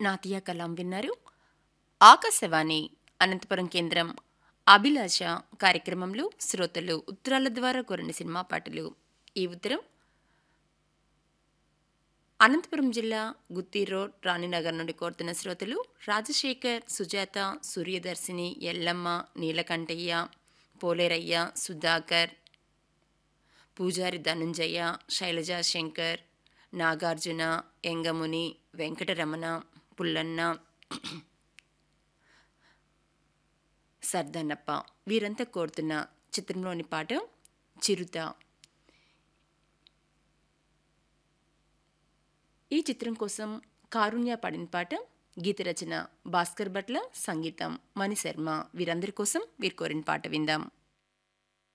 నాతియా కలాం విన్నారు ఆకాశవాణి అనంతపురం కేంద్రం అభిలాష కార్యక్రమంలో శ్రోతలు ఉత్తరాల ద్వారా కోరిన సినిమా పాటలు ఈ ఉత్తరం అనంతపురం జిల్లా గుత్తి రోడ్ రాణినగర్ నుండి కోరుతున్న శ్రోతలు రాజశేఖర్ సుజాత సూర్యదర్శిని ఎల్లమ్మ నీలకంఠయ్య పోలేరయ్య సుధాకర్ పూజారి ధనుంజయ శైలజా శంకర్ నాగార్జున ఎంగముని వెంకటరమణ పుల్లన్న సర్దన్నప్ప వీరంతా కోరుతున్న చిత్రంలోని పాట చిరుత ఈ చిత్రం కోసం కారుణ్య పాడిన పాట గీత రచన భాస్కర్ భట్ల సంగీతం మణి శర్మ వీరందరి కోసం వీరు కోరిన పాట విందాం